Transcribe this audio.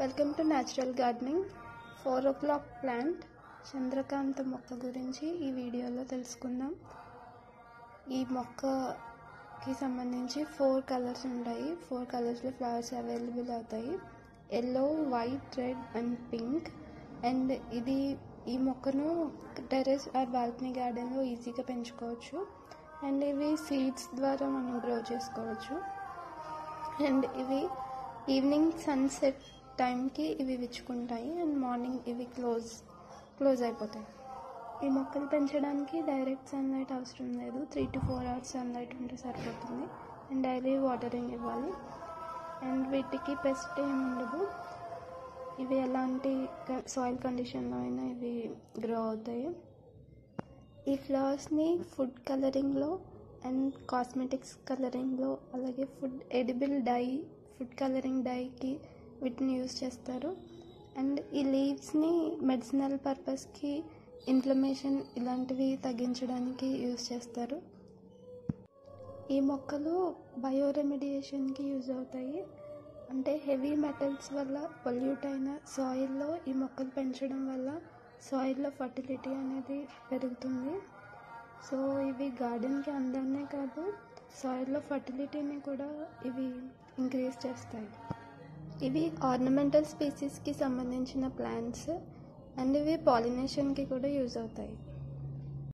welcome to natural gardening four o'clock plant చంద్రకాంత మొక్క గురించి ఈ వీడియోలో తెలుసుకుందాం ఈ మొక్కకి సంబంధించి ఫోర్ కలర్స్ ఉంటాయి ఫోర్ కలర్స్లో ఫ్లవర్స్ అవైలబుల్ అవుతాయి yellow white red and pink and ఇది ఈ మొక్కను టెరెస్ ఆర్ బాల్కనీ గార్డెన్లో ఈజీగా పెంచుకోవచ్చు అండ్ ఇవి సీడ్స్ ద్వారా మనం గ్రో చేసుకోవచ్చు అండ్ ఇవి ఈవినింగ్ సన్సెట్ టైంకి ఇవి విచ్చుకుంటాయి అండ్ మార్నింగ్ ఇవి క్లోజ్ క్లోజ్ అయిపోతాయి ఈ మొక్కలు పెంచడానికి డైరెక్ట్ సన్లైట్ అవసరం లేదు three to four hours sunlight ఉంటే సరిపోతుంది అండ్ డైలీ వాటరింగ్ ఇవ్వాలి అండ్ వీటికి పెస్ట్ ఏమి ఉండదు ఇవి ఎలాంటి సాయిల్ కండిషన్లో అయినా ఇవి గ్రో అవుతాయి ఈ ఫ్లవర్స్ని ఫుడ్ కలరింగ్లో అండ్ కాస్మెటిక్స్ కలరింగ్లో అలాగే food edible dye food colouring డైకి వీటిని యూస్ చేస్తారు అండ్ ఈ లీవ్స్ని మెడిసినల్ పర్పస్కి ఇన్ఫ్లమేషన్ ఇలాంటివి తగ్గించడానికి యూస్ చేస్తారు ఈ మొక్కలు బయో రెమిడియేషన్కి యూజ్ అవుతాయి అంటే హెవీ మెటల్స్ వల్ల పొల్యూట్ అయిన సాయిల్లో ఈ మొక్కలు పెంచడం వల్ల సాయిల్లో ఫర్టిలిటీ అనేది పెరుగుతుంది సో ఇవి గార్డెన్కి అందరినే కాదు సాయిల్లో ఫర్టిలిటీని కూడా ఇవి ఇంక్రీజ్ చేస్తాయి ఇవి ఆర్నమెంటల్ స్పీసీస్కి సంబంధించిన ప్లాంట్స్ అండ్ ఇవి పాలినేషన్కి కూడా యూజ్ అవుతాయి